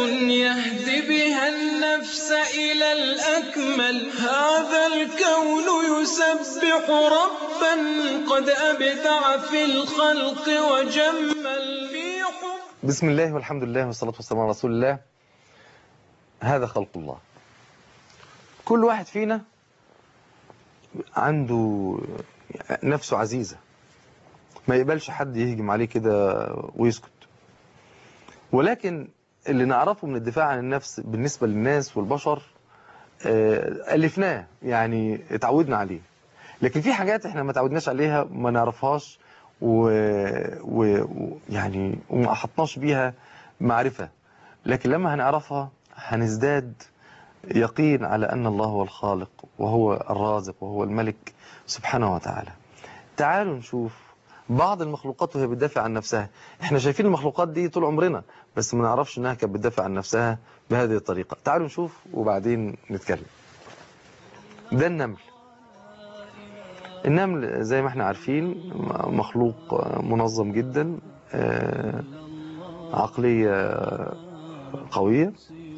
يهدي بها النفس إلى الأكمل هذا الكون يسبح ربا قد أبدع في الخلق وجمل في حب بسم الله والحمد لله والصلاة والسلام على رسول الله هذا خلق الله كل واحد فينا عنده نفسه عزيزة ما يقبلش حد يهجم عليه كده ويسكت ولكن اللي نعرفه من الدفاع عن النفس بالنسبة للناس والبشر آه، ألفناه يعني اتعودنا عليه لكن في حاجات احنا ما تعودناش عليها ما نعرفهاش ويعني و... و... يعني وما أحطناش بيها معرفة لكن لما هنعرفها هنزداد يقين على أن الله هو الخالق وهو الرازق وهو الملك سبحانه وتعالى تعالوا نشوف بعض المخلوقات وهي بتدافع عن نفسها احنا شايفين المخلوقات دي طول عمرنا بس ما نعرفش انها كانت بتدافع عن نفسها بهذه الطريقة تعالوا نشوف وبعدين نتكلم ده النمل النمل زي ما احنا عارفين مخلوق منظم جدا آه، عقلية قوية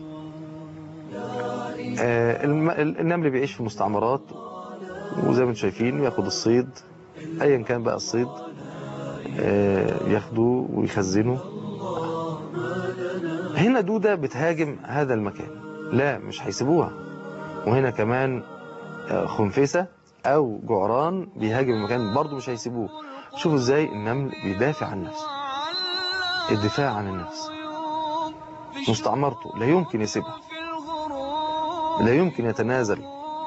آه، الم- النمل بيعيش في مستعمرات وزي ما انتم شايفين ياخد الصيد ايا كان بقى الصيد آه، ياخده ويخزنه هنا دودة بتهاجم هذا المكان لا مش هيسيبوها وهنا كمان آه، خنفسة او جعران بيهاجم المكان برضه مش هيسيبوه شوفوا ازاي النمل بيدافع عن نفسه الدفاع عن النفس مستعمرته لا يمكن يسيبها لا يمكن يتنازل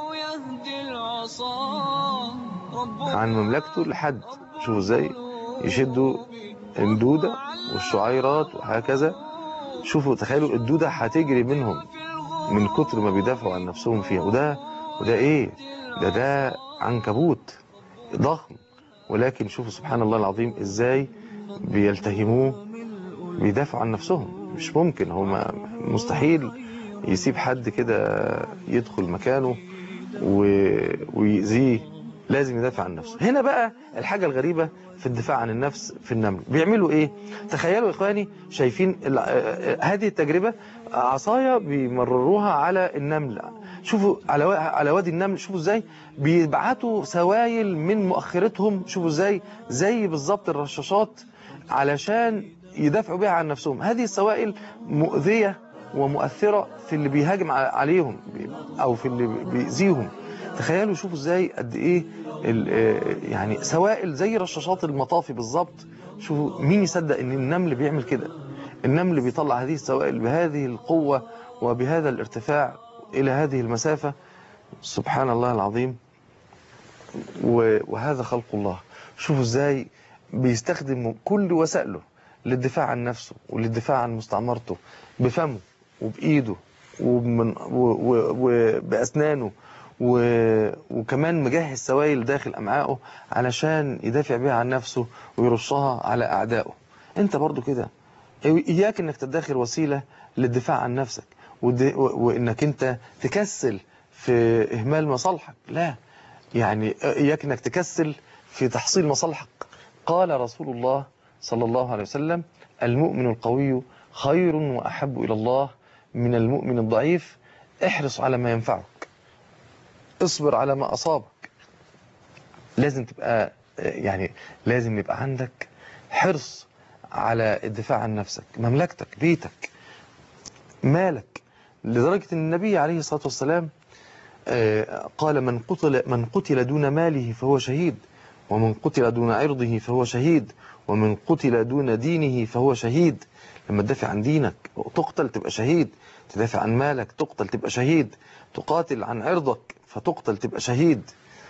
عن مملكته لحد شوفوا ازاي يشدوا الدودة والشعيرات وهكذا شوفوا تخيلوا الدودة هتجري منهم من كتر ما بيدافعوا عن نفسهم فيها وده وده ايه ده ده عنكبوت ضخم ولكن شوفوا سبحان الله العظيم ازاي بيلتهموه بيدافعوا عن نفسهم مش ممكن هو مستحيل يسيب حد كده يدخل مكانه و- ويأذيه لازم يدافع عن نفسه هنا بقى الحاجة الغريبة في الدفاع عن النفس في النمل بيعملوا ايه تخيلوا يا اخواني شايفين ال- آه، هذه التجربة عصاية بيمرروها على النمل شوفوا على وا- على وادي النمل شوفوا ازاي بيبعتوا سوائل من مؤخرتهم شوفوا ازاي زي بالظبط الرشاشات علشان يدافعوا بيها عن نفسهم هذه السوائل مؤذية ومؤثرة في اللي بيهاجم ع- عليهم او في اللي بيأذيهم تخيلوا شوفوا ازاي قد ايه ال- آه، يعني سوائل زي رشاشات المطافي بالظبط شوفوا مين يصدق ان النمل بيعمل كده النمل بيطلع هذه السوائل بهذه القوة وبهذا الارتفاع الى هذه المسافة سبحان الله العظيم و- وهذا خلق الله شوفوا ازاي بيستخدم كل وسائله للدفاع عن نفسه وللدفاع عن مستعمرته بفمه وبإيده وبمن و- و- وبأسنانه و- وكمان مجهز سوائل داخل أمعائه علشان يدافع بيها عن نفسه ويرشها على أعدائه انت برضو كده إياك انك تدخل وسيلة للدفاع عن نفسك ود- و- وانك انت تكسل في إهمال مصالحك لا يعني إياك انك تكسل في تحصيل مصالحك قال رسول الله صلى الله عليه وسلم المؤمن القوي خير وأحب إلى الله من المؤمن الضعيف احرص على ما ينفعك اصبر على ما أصابك لازم تبقى يعني لازم يبقى عندك حرص على الدفاع عن نفسك مملكتك بيتك مالك لدرجة أن النبي عليه الصلاة والسلام آه، قال من قتل من قتل دون ماله فهو شهيد ومن قتل دون عرضه فهو شهيد ومن قتل دون دينه فهو شهيد لما تدافع عن دينك تقتل تبقى شهيد تدافع عن مالك تقتل تبقى شهيد تقاتل عن عرضك فتقتل تبقى شهيد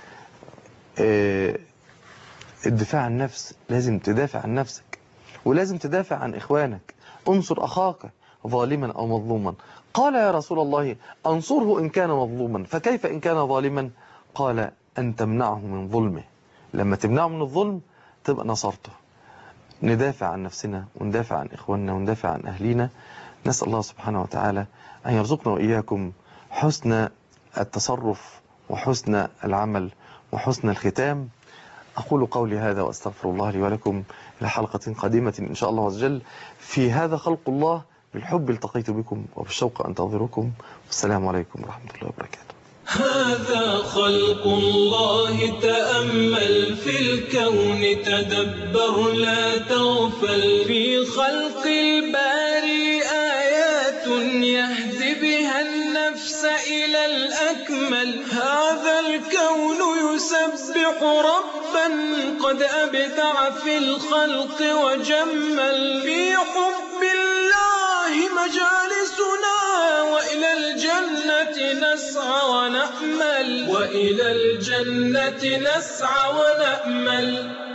آه، الدفاع عن النفس لازم تدافع عن نفسك ولازم تدافع عن إخوانك انصر أخاك ظالما أو مظلوما قال يا رسول الله أنصره إن كان مظلوما فكيف إن كان ظالما قال أن تمنعه من ظلمه لما تمنعه من الظلم تبقى نصرته ندافع عن نفسنا وندافع عن إخواننا وندافع عن أهلينا نسأل الله سبحانه وتعالى أن يرزقنا وإياكم حسن التصرف وحسن العمل وحسن الختام أقول قولي هذا وأستغفر الله لي ولكم إلى حلقة قادمة إن شاء الله عز وجل في هذا خلق الله بالحب التقيت بكم وبالشوق أنتظركم والسلام عليكم ورحمة الله وبركاته هذا خلق الله تأمل في الكون تدبر لا تغفل في خلق الباري آيات يهدي بها النفس إلى الأكمل هذا الكون يسبح ربا قد أبدع في الخلق وجمل في حب الله مجالسنا وإلى الجنة نسعى ونأمل وإلى الجنة نسعى ونأمل